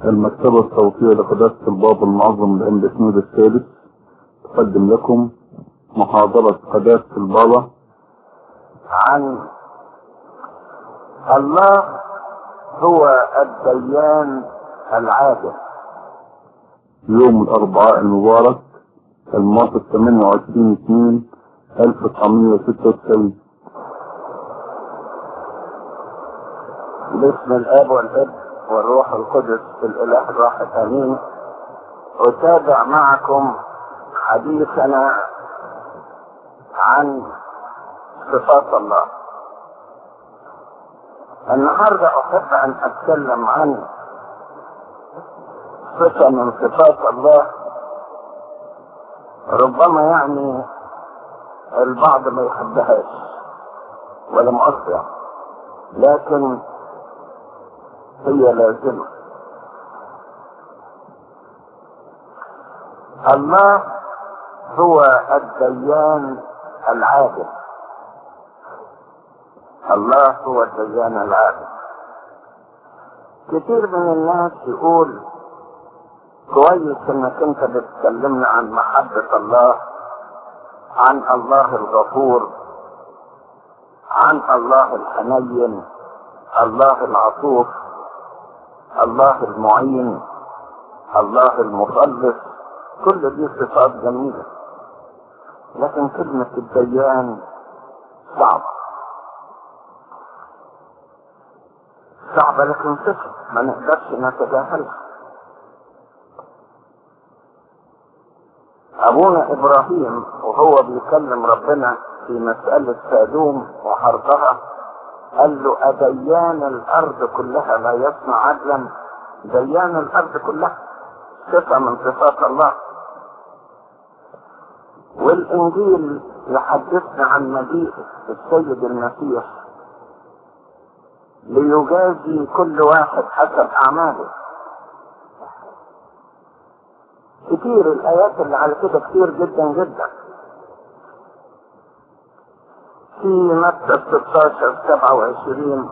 المكتبة الصوتية لقداسة البابا المعظم الأم بسنود الثالث تقدم لكم محاضرة قداسة البابا عن الله هو الديان العادل يوم الأربعاء المبارك الموافق 28 2 1996 باسم الاب والابن والروح القدس الاله الواحد امين اتابع معكم حديثنا عن صفات الله النهارده احب ان اتكلم عن صفه من صفات الله ربما يعني البعض ما يحبهاش ولا مؤثر لكن هي لازمة الله هو الديان العادل الله هو الديان العادل كتير من الناس يقول كويس انك انت بتكلمنا عن محبة الله عن الله الغفور عن الله الحنين الله العطوف الله المعين الله المخلص كل دي صفات جميلة لكن كلمة الديان صعبة صعبة لكن صفة ما نقدرش نتجاهلها أبونا إبراهيم وهو بيكلم ربنا في مسألة سادوم وحربها قال له أديان الأرض كلها لا يصنع عدلا ديان الأرض كلها صفة من صفات الله والإنجيل يحدثنا عن مجيء السيد المسيح ليجازي كل واحد حسب أعماله كتير الآيات اللي على كده كتير جدا جدا في متى 16 27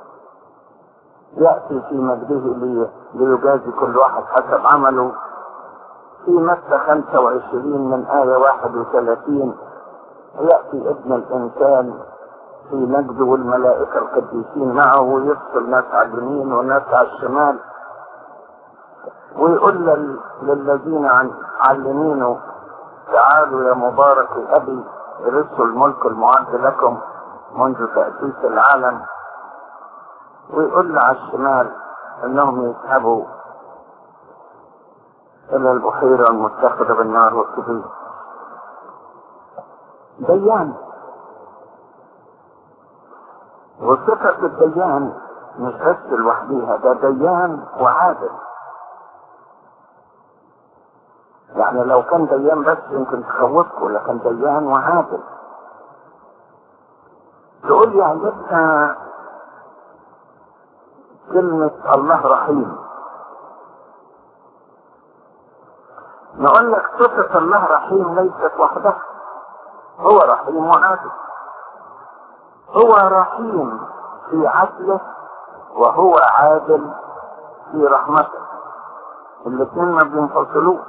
يأتي في مجده لي ليجازي كل واحد حسب عمله في متى 25 من آية 31 يأتي ابن الإنسان في مجده والملائكة القديسين معه ويفصل ناس على اليمين وناس على الشمال ويقول لل... للذين عن على يمينه تعالوا يا مبارك أبي ارثوا الملك المعد لكم منذ تأسيس العالم ويقول على الشمال انهم يذهبوا الى البحيرة المتخذة بالنار والكبير ديان وصفة الديان مش بس لوحديها ده ديان وعادل يعني لو كان ديان بس يمكن تخوفكم لكن ديان وعادل تقول لي عجبنا كلمة الله رحيم نقول لك صفة الله رحيم ليست وحدها هو رحيم وعادل هو رحيم في عدله وهو عادل في رحمته الاثنين ما بينفصلوش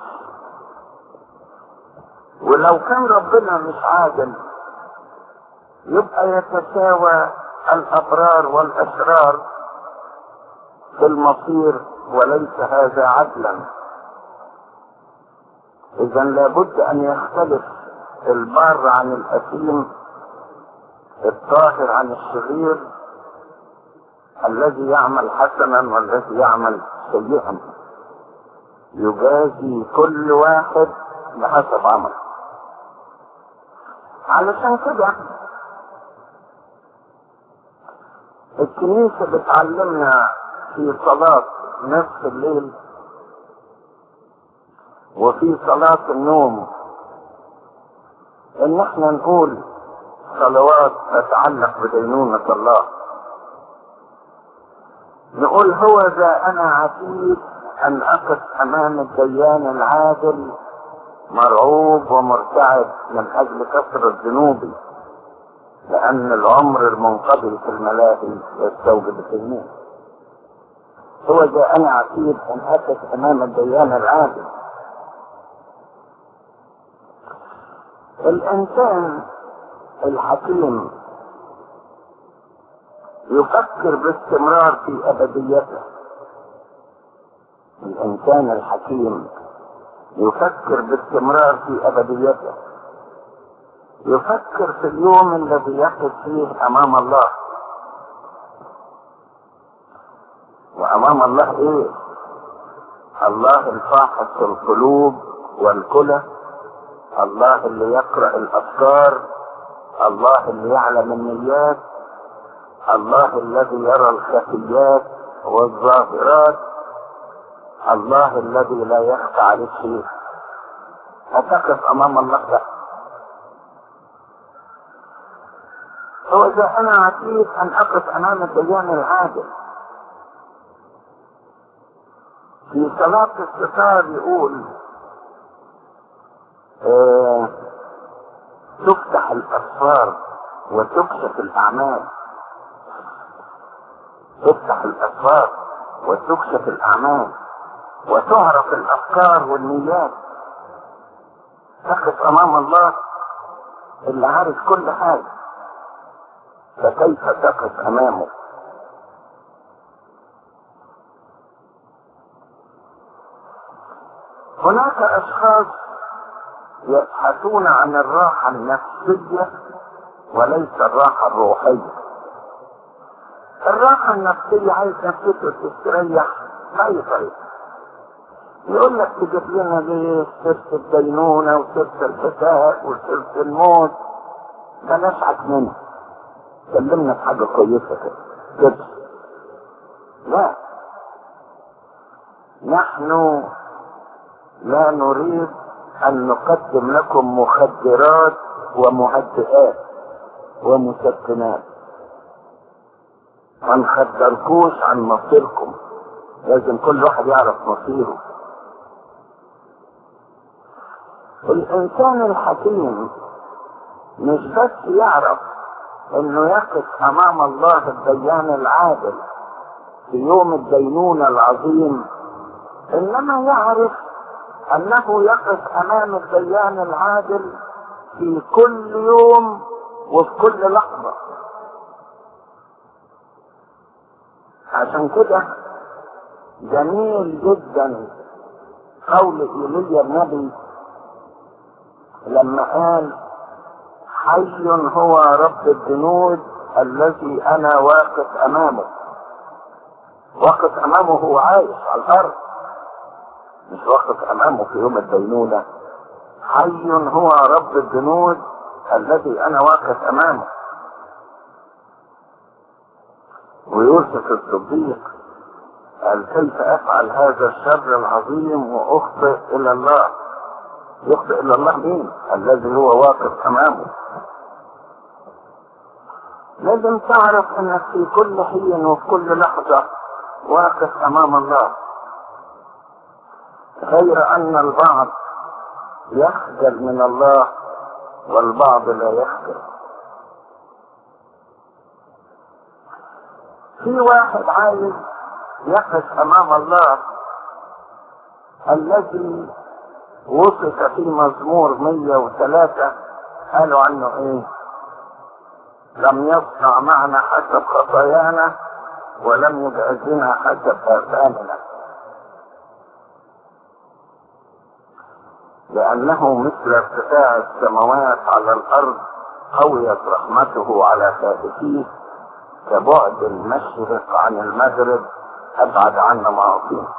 ولو كان ربنا مش عادل يبقى يتساوى الابرار والاشرار في المصير وليس هذا عدلا اذا لابد ان يختلف البار عن الاثيم الطاهر عن الشرير الذي يعمل حسنا والذي يعمل سيئا يجازي كل واحد بحسب عمله علشان كده الكنيسة بتعلمنا في صلاة نصف الليل وفي صلاة النوم ان احنا نقول صلوات تتعلق بدينونة الله نقول هو ذا انا عتيد ان اقف امام الديان العادل مرعوب ومرتعب من اجل كثرة ذنوبي لان العمر المنقضي في الملاهي يستوجب التجنين هو جاءنا عتيد ان اتت امام الديان العادل الانسان الحكيم يفكر باستمرار في ابديته الانسان الحكيم يفكر باستمرار في ابديته يفكر في اليوم الذي يقف فيه امام الله وامام الله ايه الله الفاحص القلوب والكلى الله اللي يقرا الافكار الله اللي يعلم النيات الله الذي يرى الخفيات والظاهرات الله الذي لا يخفى عليه شيء هتقف امام الله ده هو اذا انا عتيد ان اقف امام الديان العادل في صلاة الستار يقول آه تفتح الاسرار وتكشف الاعمال تفتح الاسرار وتكشف الاعمال وتعرف الافكار والنيات تقف امام الله اللي عارف كل حاجه فكيف تقف امامه هناك اشخاص يبحثون عن الراحة النفسية وليس الراحة الروحية الراحة النفسية عايز نفسيته تستريح ما يطيب يقول لك تجيب لنا ليه سيرة الدينونة وسيرة الحساب وسيرة الموت بلاش عكننا كلمنا في حاجة كويسة كده كده لا نحن لا نريد أن نقدم لكم مخدرات ومهدئات ومسكنات ما نخدركوش عن مصيركم لازم كل واحد يعرف مصيره الإنسان الحكيم مش بس يعرف انه يقف امام الله الديان العادل في يوم الدينونة العظيم انما يعرف انه يقف امام الديان العادل في كل يوم وفي كل لحظة عشان كده جميل جدا قول ايليا النبي لما قال حي هو رب الجنود الذي انا واقف امامه واقف امامه هو عايش على الارض مش واقف امامه في يوم الدينونة حي هو رب الجنود الذي انا واقف امامه ويوسف الصديق قال كيف افعل هذا الشر العظيم واخطئ الى الله يخطئ الى الله مين الذي هو واقف امامه لازم تعرف انك في كل حين وفي كل لحظة واقف امام الله غير ان البعض يخجل من الله والبعض لا يخجل في واحد عايز يقف امام الله الذي وصف في مزمور 103 قالوا عنه ايه لم يصنع معنا حسب خطايانا ولم يجعلنا حسب آثامنا لأنه مثل ارتفاع السماوات على الأرض قويت رحمته على خائفيه كبعد المشرق عن المغرب أبعد عنا معصيه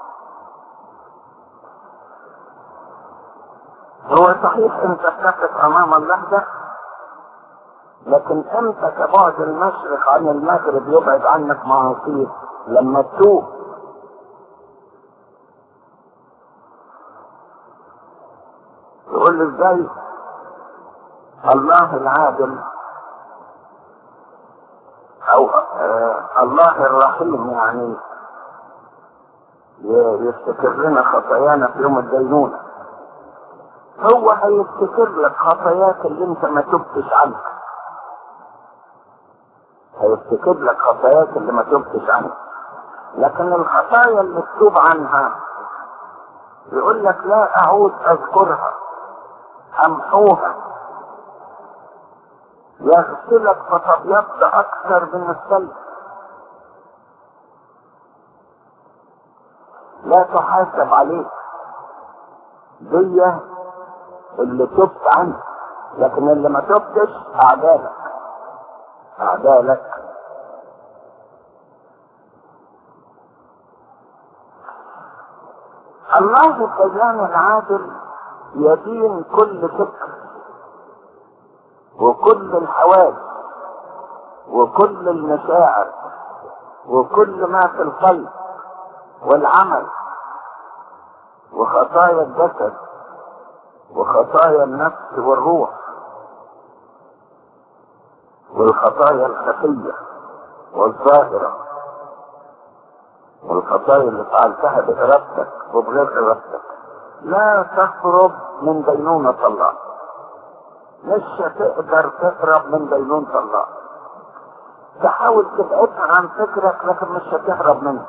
هو صحيح انت تقف امام الله ده لكن امتى كبعد المشرق عن المغرب يبعد عنك معاصيه لما تتوب تقول لي ازاي الله العادل او آه الله الرحيم يعني يفتكر لنا خطايانا في يوم الدينونه هو هيفتكر لك خطاياك اللي انت ما تبتش عنها هيفتكر لك خطاياك اللي ما تبتش عنها لكن الخطايا المكتوب عنها يقول لك لا اعود اذكرها امحوها يغسلك فتبيض اكثر من الثلج لا تحاسب عليك دي اللي تبت عنه لكن اللي ما تبتش اعدالك اعدالك الله الديان العادل يدين كل فكر وكل الحواس وكل المشاعر وكل ما في القلب والعمل وخطايا الجسد وخطايا النفس والروح والخطايا الخفية والظاهرة والخطايا اللي فعلتها بإرادتك وبغير إرادتك لا تهرب من دينونة الله مش هتقدر تهرب من دينونة الله تحاول تبعدها عن فكرك لكن مش هتهرب منه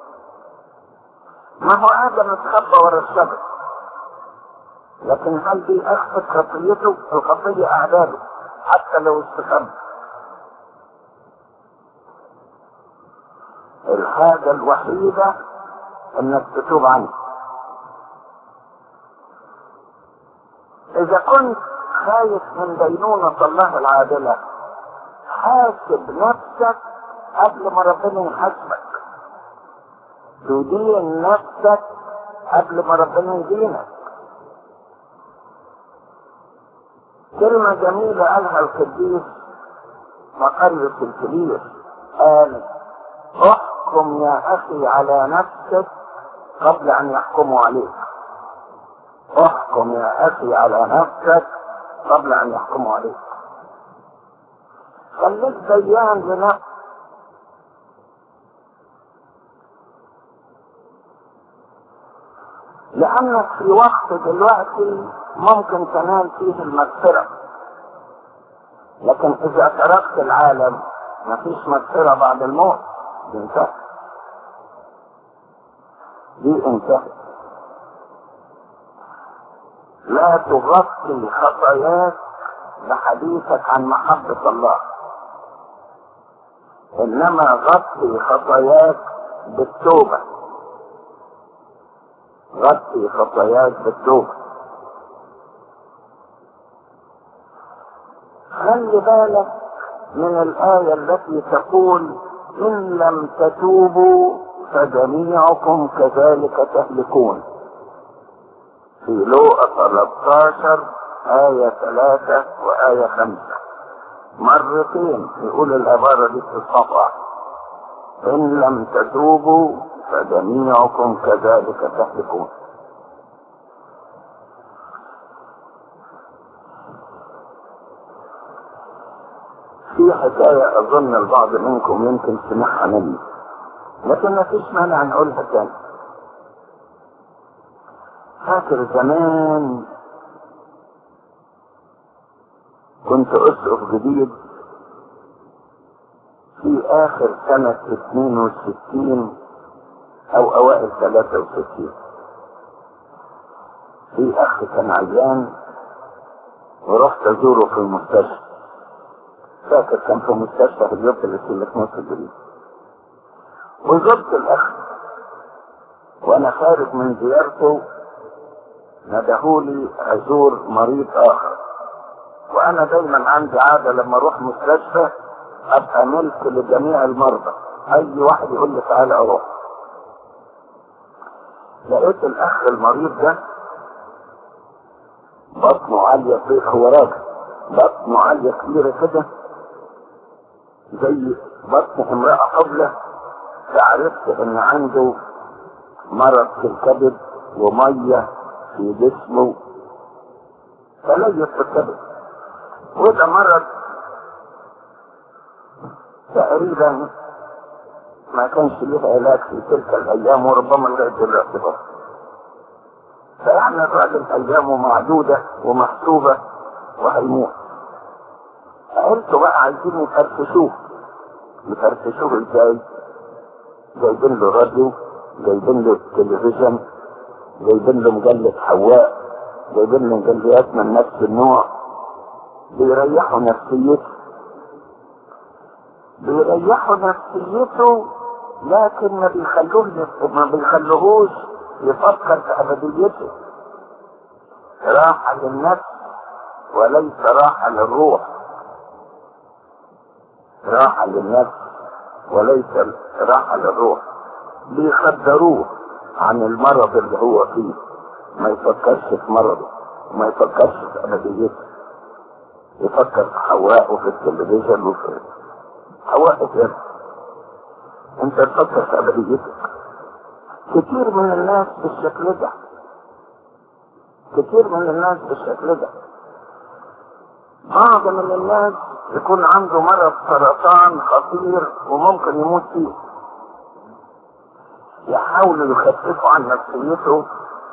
ما هو آدم اتخبى ورا الشجر لكن هل دي أخفت خطيته؟ الخطية أعداله حتى لو استخبى الحاجة الوحيدة انك تتوب عنه اذا كنت خايف من دينونة الله العادلة حاسب نفسك قبل ما ربنا يحاسبك تدين نفسك قبل ما ربنا يدينك كلمة جميلة قالها القديس مقرس الكبير قال احكم يا اخي على نفسك قبل ان يحكموا عليك احكم يا اخي على نفسك قبل ان يحكموا عليك خليك ديان لنفسك لانك في وقت دلوقتي ممكن تنال فيه المغفرة لكن اذا تركت العالم مفيش مغفرة بعد الموت دي انتهت دي انتهت لا تغطي خطاياك بحديثك عن محبة الله انما غطي خطاياك بالتوبة غطي خطاياك بالتوبة خلي بالك من الآية التي تقول إن لم تتوبوا فجميعكم كذلك تهلكون في لوقا 13 آية 3 وآية 5 مرتين يقول العبارة دي في الصفحة إن لم تتوبوا فجميعكم كذلك تهلكون في حكاية أظن البعض منكم يمكن سمعها مني لكن ما فيش مانع نقولها تاني فاكر زمان كنت أسقف جديد في آخر سنة 62 أو أوائل 63 في أخ كان عيان ورحت أزوره في المستشفى فاكر كان في مستشفى في اليوم اللي في مصر الجديد وزرت الأخ وأنا خارج من زيارته ندهولي أزور مريض آخر وأنا دايما عندي عادة لما أروح مستشفى أبقى ملك لجميع المرضى أي واحد يقول لي تعالى أروح لقيت الأخ المريض ده بطنه عالية فيه هو راجل بطنه عالية كبيرة كده زي بطن امرأة حبلة فعرفت ان عنده مرض في الكبد ومية في جسمه فليس في الكبد وده مرض تقريبا ما كانش له علاج في تلك الايام وربما لغايه دلوقتي برضه فيعني الراجل ايامه معدوده ومحسوبه وهيموت فقلت بقى عايزين يفرفشوه يفرفشوه ازاي؟ جايبين له راديو جايبين له تلفزيون جايبين له مجلة حواء جايبين له مجلات من نفس النوع بيريحوا نفسيته بيريحوا نفسيته لكن ما بيخلوه ما بيخلوهوش يفكر في ابديته راحة للنفس وليس راحة للروح راحة للنفس وليس راحة للروح بيخدروه عن المرض اللي هو فيه ما يفكرش في مرضه وما يفكرش في ابديته يفكر في حواء وفي التلفزيون وفي حواء غير انت تفكر في ابديتك كتير من الناس بالشكل ده كتير من الناس بالشكل ده بعض من الناس يكون عنده مرض سرطان خطير وممكن يموت فيه يحاولوا يخففوا عن نفسيته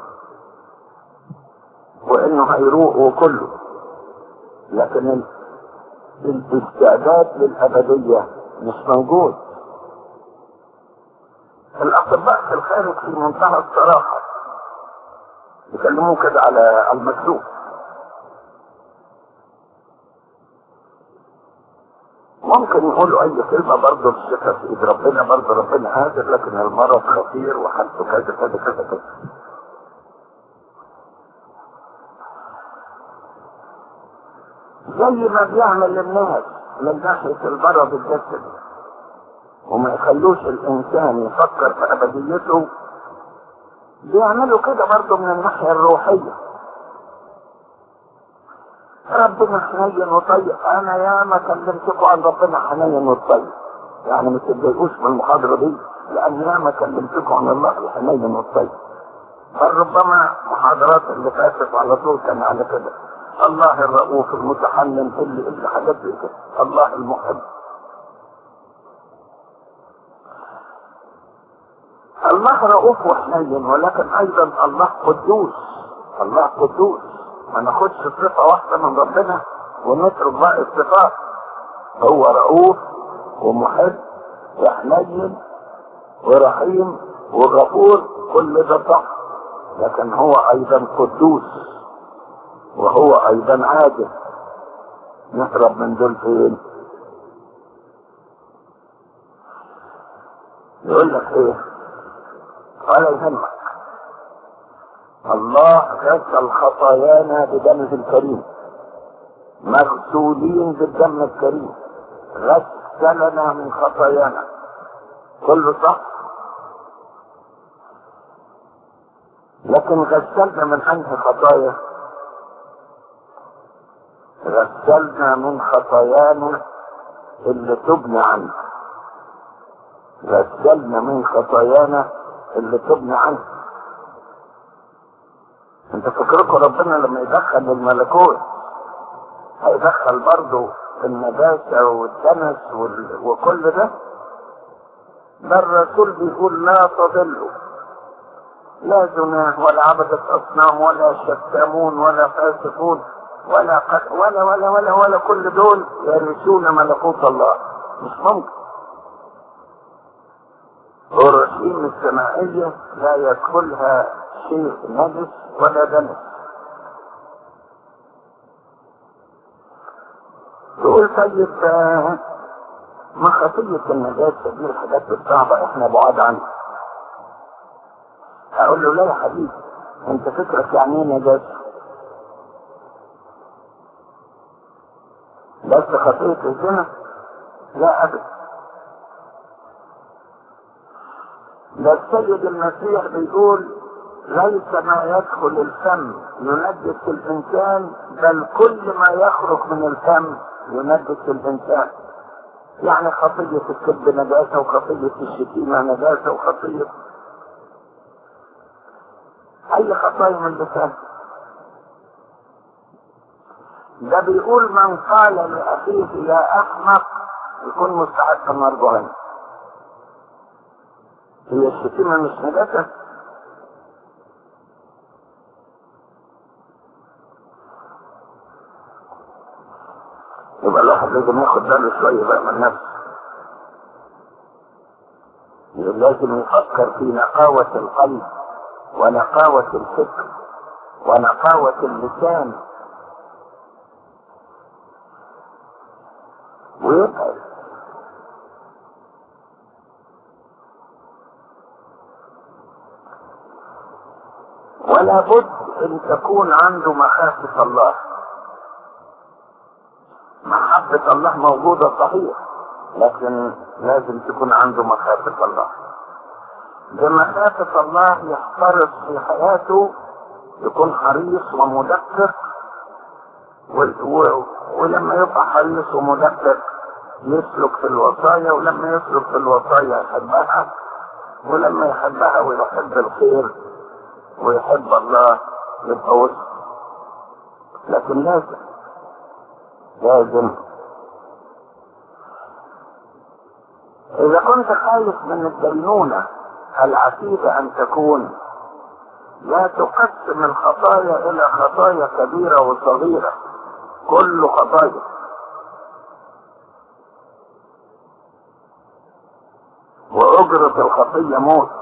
وانه هيروق وكله لكن الاستعداد للابديه مش موجود الاطباء في الخارج في منتهى الصراحه يكلموه كده على المكتوب ممكن يقولوا اي كلمه برضه الشفاء في ايد ربنا برضه ربنا قادر لكن المرض خطير وحالته كذا كذا كذا كذا زي ما بيعمل للناس من ناحيه المرض الجسدي وما يخلوش الانسان يفكر في ابديته بيعملوا كده برضه من الناحيه الروحيه ربنا حنين وطيب انا يا ما كلمتكم عن ربنا حنين وطيب يعني ما تتضايقوش من المحاضره دي لان يا ما كلمتكم عن الله الحنين والطيب بل ربما محاضرات اللي فاتت على طول كان على كده الله الرؤوف المتحنن اللي اللي حاجات زي كده الله المحب الله رؤوف وحنين ولكن ايضا الله قدوس الله قدوس ما ناخدش صفة واحدة من ربنا ونترك باقي الصفات هو رؤوف ومحب وحنين ورحيم وغفور كل ده صح لكن هو ايضا قدوس وهو ايضا عادل نهرب من دول فين يقول لك ايه ولا يهمك الله غسل خطايانا بدمه الكريم مغسولين بالدم الكريم غسلنا من خطايانا كله صح لكن غسلنا من انهي خطايا غسلنا من خطايانا اللي تبنى عنها غسلنا من خطايانا اللي تبنى عنها انت فكركم ربنا لما يدخل الملكوت هيدخل برضه النجاسة والدنس وال... وكل ده ده الرسول بيقول لا تضلوا لا زناه ولا عبدة أصنام ولا شتامون ولا فاسقون ولا قد ولا ولا ولا ولا كل دول يرثون ملكوت الله مش ممكن الرحيم السمائية لا يدخلها شيء نجس ولا دنس تقول طيب ما خطية النجاسة دي الحاجات الصعبة احنا بعاد عنها اقول له لا يا حبيبي انت فكرك يعني ايه نجاسة بس خطية الزنا لا ابدا ده السيد المسيح بيقول ليس ما يدخل الفم ينجس الانسان بل كل ما يخرج من الفم ينجس الانسان يعني خطية الكذب نجاسة وخطية الشتيمة نجاسة وخطية أي خطايا من اللسان ده بيقول من قال لأخيه يا أحمق يكون مستحق النار جهنم هي الشتيمة مش نجاسة يبقى الواحد لازم ياخد باله شوية بقى من نفسه يقول لازم يفكر في نقاوة القلب ونقاوة الفكر ونقاوة اللسان ويبعد ولا بد ان تكون عنده مخافة الله محبة الله موجودة صحيح لكن لازم تكون عنده مخافة الله بمخافة الله يحترس في حياته يكون حريص ومدقق و... و... ولما يبقى حريص ومدقق يسلك في الوصايا ولما يسلك في الوصايا يحبها ولما يحبها ويحب الخير ويحب الله يبقى وسط لكن لازم لازم إذا كنت خايف من الدينونة العتيدة أن تكون لا تقسم الخطايا إلى خطايا كبيرة وصغيرة كل خطايا وأجرة الخطية موت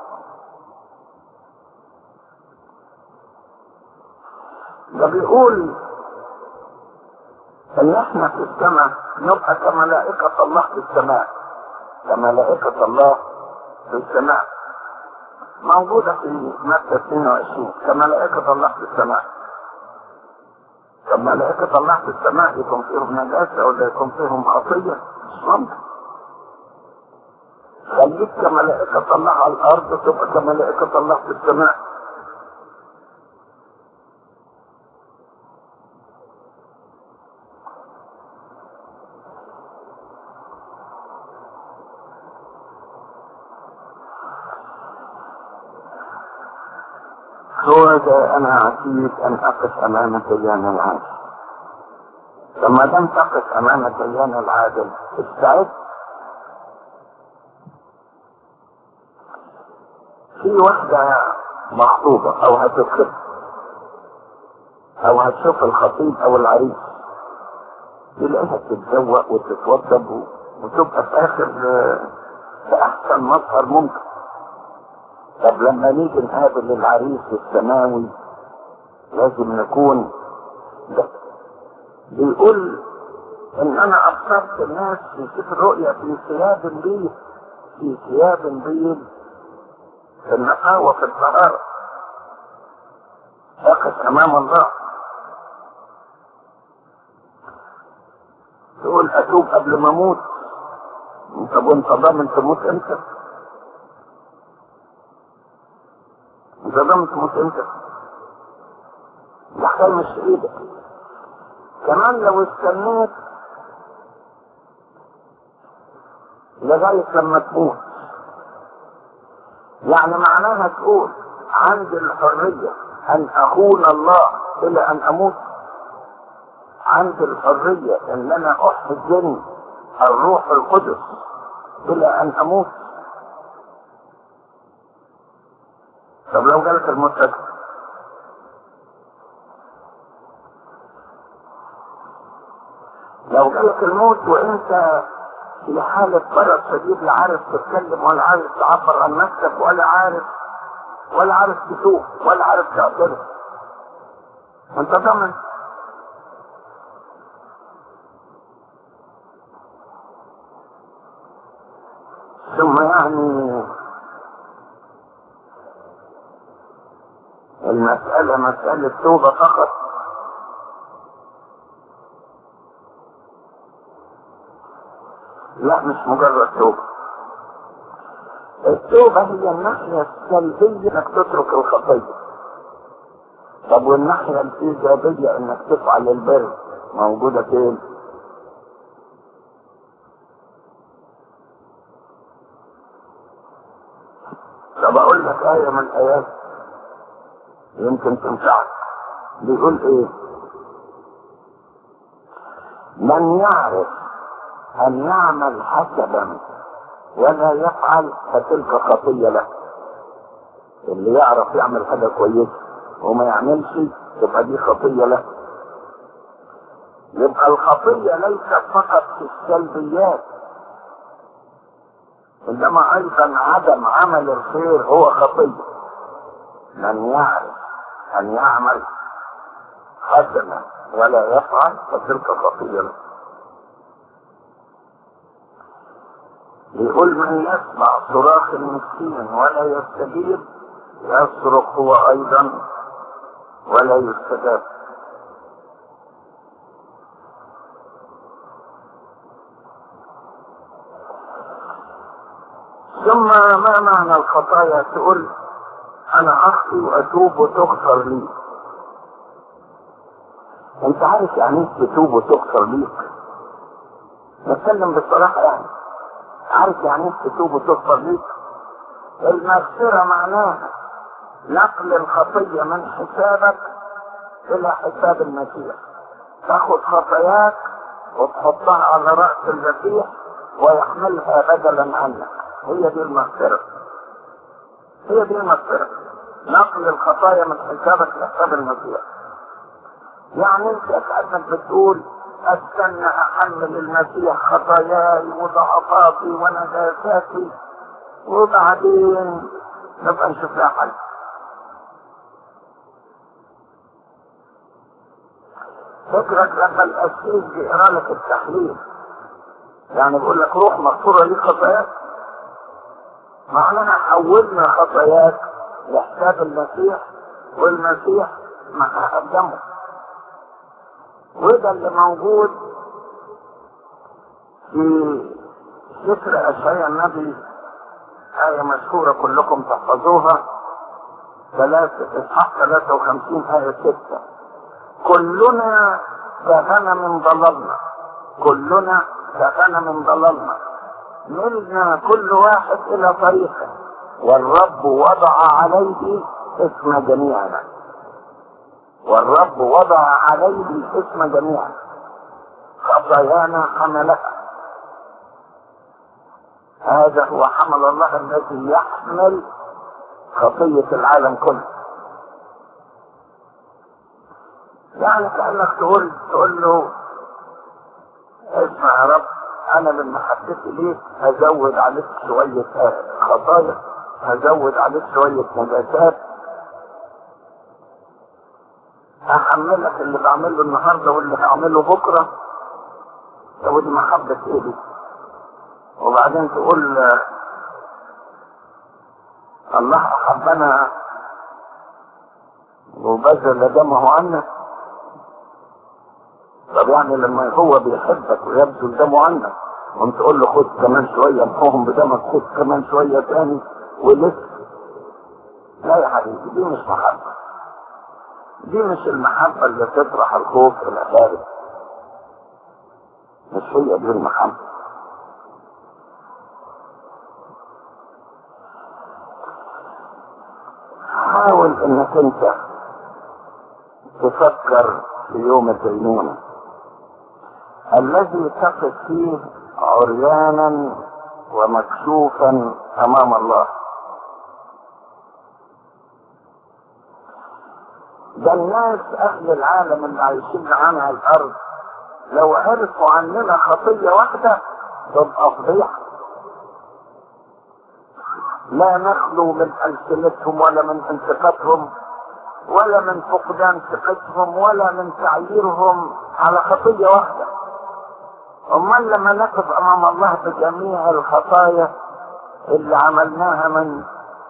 ده بيقول ان احنا في السماء نبقى كملائكة الله في السماء كملائكة الله في السماء موجودة في مادة 22 كملائكة الله في السماء كملائكة الله في السماء يكون فيهم نجاسة ولا يكون فيهم خطية مش ممكن خليك كملائكة الله على الأرض تبقى كملائكة الله في السماء هو ده انا عتيد ان اقف امام ديان العادل لما دام تقف امام ديان العادل استعد في واحدة مخطوبة او هتتخطب او هتشوف الخطيب او العريس تلاقيها تتزوق وتتوضب وتبقى في اخر في احسن مظهر ممكن طب لما نيجي نقابل العريس السماوي لازم نكون ده بيقول ان انا ابصرت الناس في سفر الرؤيا في ثياب بيض في ثياب بيض في النقاوة في الطهارة اقف امام الله تقول اتوب قبل ما اموت طب وانت ضامن تموت امتى؟ انت ضمت موت امتى الاحكام مش في ايدك كمان لو استنيت لغاية لما تموت يعني معناها تقول عندي الحرية ان اخون الله الى ان اموت عندي الحرية ان انا احزن الروح القدس الى ان اموت طب لو جالك الموت فجأة لو جالك الموت وانت في حالة مرض شديد لا عارف تتكلم ولا عارف تعبر عن نفسك ولا عارف ولا عارف تسوق ولا عارف تعترف انت ضمن ثم يعني المسألة مسألة توبة فقط لا مش مجرد توبة التوبة هي الناحية السلبية انك تترك الخطية طب والناحية الإيجابية انك تفعل البر موجودة فين؟ طب أقول لك آية من آيات يمكن تنفعك بيقول ايه من يعرف ان يعمل حسبا ولا يفعل فتلك خطية له اللي يعرف يعمل حاجة كويسة وما يعملش تبقى دي خطية له يبقى الخطية ليست فقط في السلبيات انما ايضا عدم عمل الخير هو خطيه من يعرف ان يعمل حسنا ولا يفعل فتلك خطيه يقول من يسمع صراخ المسكين ولا يستجيب يصرخ هو ايضا ولا يستجاب ثم ما معنى الخطايا تقول انا اخطي واتوب وتغفر لي انت عارف يعني ايه تتوب وتغفر ليك نتكلم بصراحة يعني عارف يعني ايه تتوب وتغفر ليك المغفرة معناها نقل الخطية من حسابك الى حساب المسيح تاخد خطاياك وتحطها على رأس المسيح ويحملها بدلا عنك هي دي المغفرة هي دي المغفرة نقل الخطايا من حسابك لحساب المسيح يعني انت كأنك بتقول استنى احمل المسيح خطاياي وضعفاتي ونجاساتي وبعدين نبقى نشوف لها حل فكرك لما القسيس بيقرا لك التحليل يعني بيقول لك روح مغفوره ليك خطاياك معناها حولنا خطاياك لحساب المسيح والمسيح معها دمه وده اللي موجود في سفر اشعياء النبي آية مشهورة كلكم تحفظوها ثلاثة إصحاح 53 آية 6 كلنا كغنم ضللنا كلنا كغنم ضللنا ملنا كل واحد إلى طريقه والرب وضع عليه اسم جميعنا والرب وضع عليه اسم جميعنا خطايانا حملها هذا هو حمل الله الذي يحمل خطية العالم كله يعني كأنك تقول تقول له اسمع يا رب انا من محبتي ليك هزود عليك شوية خطايا هزود عليك شوية نجاسات هحملك اللي بعمله النهاردة واللي هعمله بكرة طب دي محبة ايه دي وبعدين تقول الله احبنا وبذل دمه عنا طب يعني لما هو بيحبك ويبذل دمه عنك وانت تقول له خد كمان شويه امحوهم بدمك خد كمان شويه تاني ولسه لا يا حبيبي دي مش محبه دي مش المحبه اللي تطرح الخوف الى خارج مش هي دي المحبه حاول انك انت تفكر في يوم الدينونه الذي تقف فيه عريانا ومكشوفا امام الله ده الناس اهل العالم اللي عايشين عنها الارض لو عرفوا عننا خطية واحدة تبقى فضيحة لا نخلو من ألسنتهم ولا من انتقادهم ولا من فقدان ثقتهم ولا من تعييرهم على خطية واحدة امال لما نقف امام الله بجميع الخطايا اللي عملناها من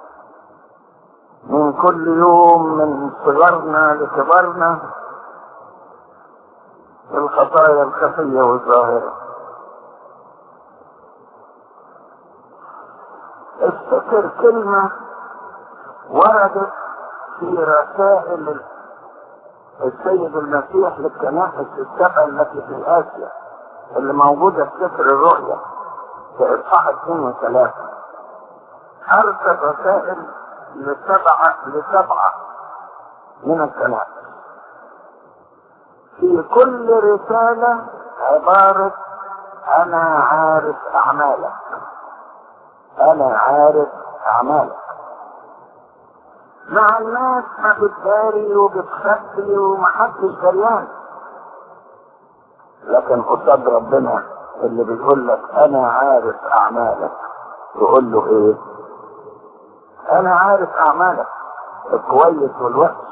من كل يوم من صغرنا لكبرنا الخطايا الخفية والظاهرة افتكر كلمة وردت في رسائل السيد المسيح للكنائس السبع التي في آسيا اللي موجودة في سفر الرؤيا في إصحاح اثنين وثلاثة أرسل رسائل لسبعة لسبعة من الكنائس في كل رسالة عبارة أنا عارف أعمالك أنا عارف أعمالك مع الناس ما بتداري وبتخبي ومحدش دريان لكن قصاد ربنا اللي بيقول لك انا عارف اعمالك تقول له ايه انا عارف اعمالك الكويس والوحش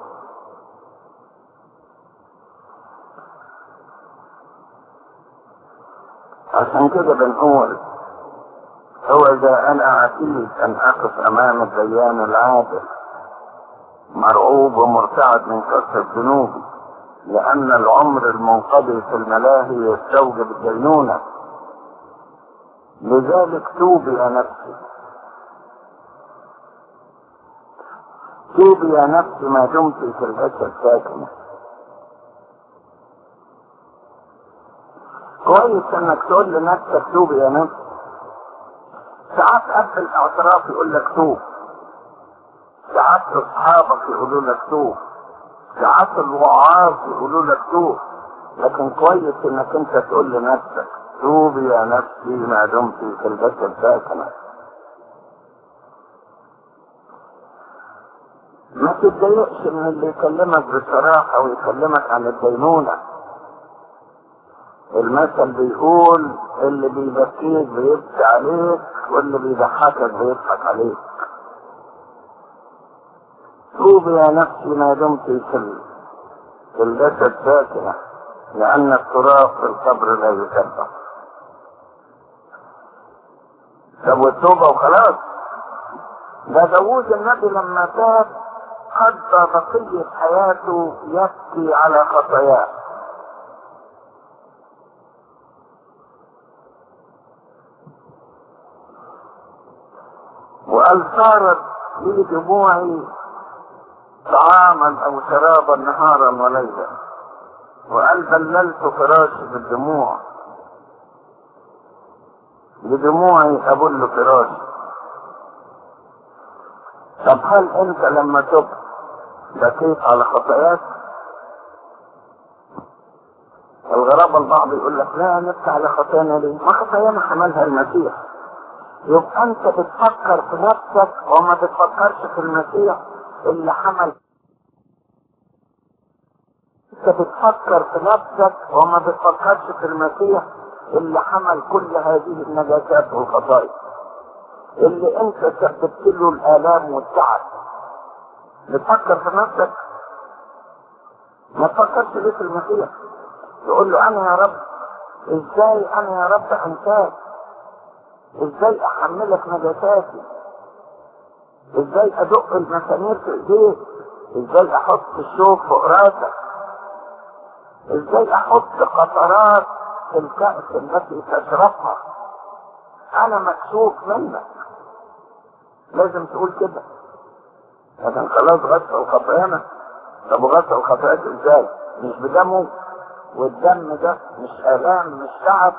عشان كده بنقول هو اذا انا عتيد ان اقف امام الديان العادل مرعوب ومرتعد من كثرة ذنوبي لان العمر المنقضي في الملاهي يستوجب الدينونة لذلك توبي يا نفسي توبي يا نفسي ما دمت في الجسد ساكنه كويس انك تقول لنفسك توب يا نفس ساعات قبل الاعتراف يقول لك توب ساعات اصحابك يقولوا لك توب ساعات الوعاظ يقولوا لك توب لكن كويس انك انت تقول لنفسك توب يا نفسي ما دمت في الجسد ساكنه ما تتضايقش من اللي يكلمك بصراحه ويكلمك عن الدينونه المثل بيقول اللي بيبكيك بيبكي عليك واللي بيضحكك بيضحك عليك توب يا نفسي ما دمت في في الجسد ساكنة لأن التراب في القبر لا يسبح طب والتوبة وخلاص ده داوود النبي لما تاب قضى بقية حياته يبكي على خطاياه وقال صارت لي دموعي طعاما او شرابا نهارا وليلا وقال بللت فراشي بالدموع بدموعي ابل فراشي طب هل انت لما تبت بكيت على خطاياك الغرابة البعض يقول لك لا نبكي على خطايانا ليه ما خطايانا حملها المسيح يبقى انت بتفكر في نفسك وما بتفكرش في المسيح اللي حمل انت بتفكر في نفسك وما بتفكرش في المسيح اللي حمل كل هذه النجاسات والخطايا اللي انت سببت له الالام والتعب بتفكر في نفسك ما تفكرش ليه في المسيح تقول له انا يا رب ازاي انا يا رب انساك ازاي احملك نجاساتي ازاي ادق المسامير في ايديك ازاي احط الشوك فوق راسك ازاي احط قطرات في الكأس التي تشربها انا مكسوف منك لازم تقول كده لكن خلاص غسل الخطايانا طب وغسل الخطايات ازاي مش بدمه والدم ده مش الام مش تعب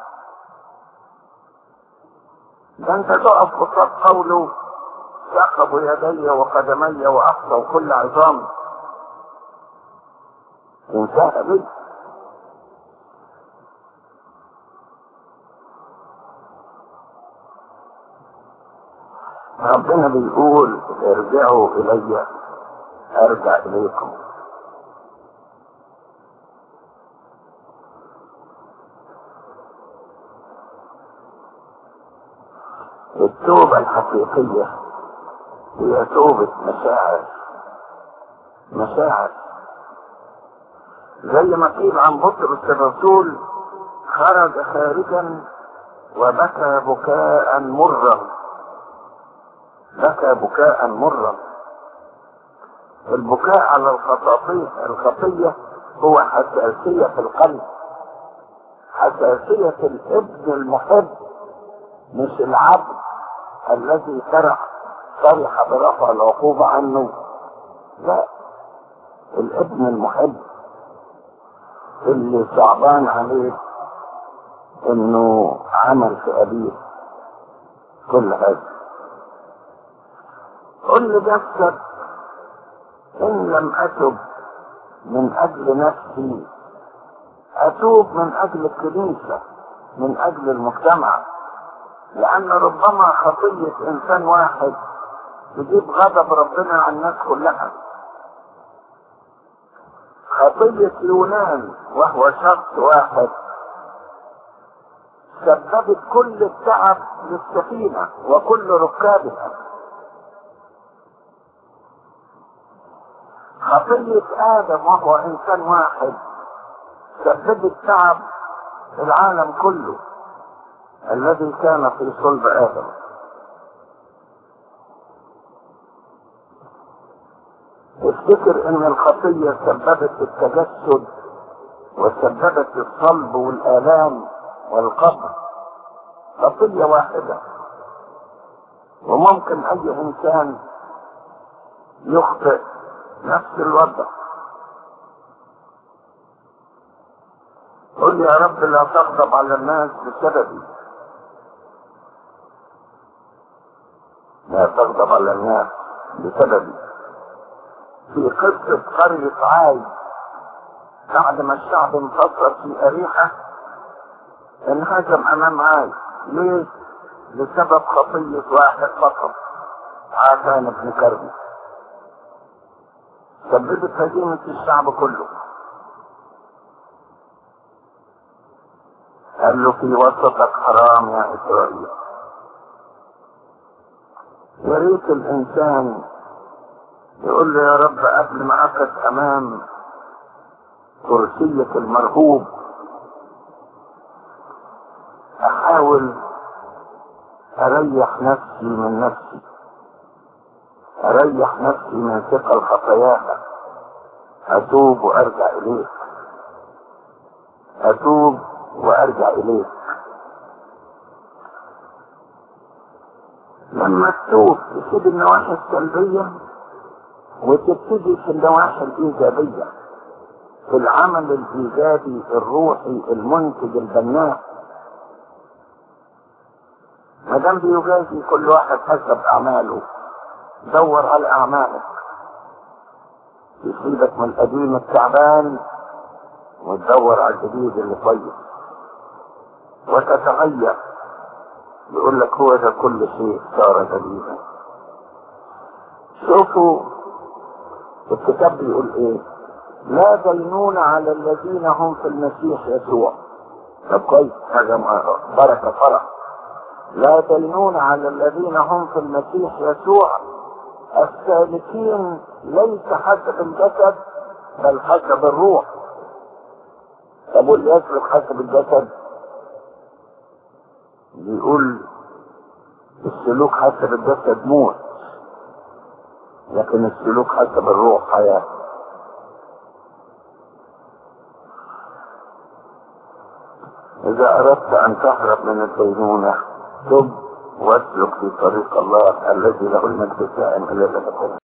ده انت تقف قصاد قوله ثقب يدي وقدمي واحصى كل عظام انتهى بيه ربنا بيقول ارجعوا الي ارجع اليكم التوبة الحقيقية هي توبة مشاعر مشاعر زي ما قيل عن بطرس الرسول خرج خارجا وبكى بكاء مرا بكى بكاء مرا البكاء على الخطاطية الخطية هو حساسية في القلب حساسية الابن المحب مش العبد الذي فرح فرح برفع العقوبة عنه لا الابن المحب اللي صعبان عليه انه عمل في ابيه كل هذا قل لنفسك ان لم اتب من اجل نفسي اتوب من اجل الكنيسة من اجل المجتمع لان ربما خطية انسان واحد تجيب غضب ربنا على الناس كلها خطية يونان وهو شخص واحد سببت كل التعب للسفينة وكل ركابها خطية آدم وهو إنسان واحد سببت تعب العالم كله الذي كان في صلب آدم افتكر ان الخطية سببت التجسد وسببت الصلب والآلام والقبر خطية واحدة وممكن أي إنسان يخطئ نفس الوضع قل يا رب لا تغضب على الناس بسببي لا تغضب على الناس بسببي في قصة قرية عاي بعد ما الشعب انتصر في أريحة انهزم أمام عاي ليه؟ لسبب خطية واحد فقط عافان بن كربي سببت هزيمة الشعب كله قال له في وسطك حرام يا إسرائيل يا ريت الإنسان يقول له يا رب قبل ما أقف أمام كرسية المرهوب أحاول أريح نفسي من نفسي أريح نفسي من ثقل خطاياها أتوب وأرجع إليك أتوب وأرجع إليك لما تتوب تسيب النواحي السلبية وتبتدي في النواحي الإيجابية في العمل الإيجابي الروحي المنتج البناء ما دام بيجازي كل واحد حسب أعماله دور على أعمالك يسيبك من القديم التعبان وتدور على الجديد اللي طيب وتتغير يقول لك هو ده كل شيء صار جديدا شوفوا الكتاب بيقول ايه لا دينون على الذين هم في المسيح يسوع طب كويس حاجه بركه فرح لا دينون على الذين هم في المسيح يسوع السالكين ليس حسب الجسد بل حسب الروح طب واللي يسلك حسب الجسد بيقول السلوك حسب الجسد موت لكن السلوك حسب الروح حياة إذا أردت أن تهرب من الدينونة تب واسلك في طريق الله الذي له المجد الدائم إلى الأبد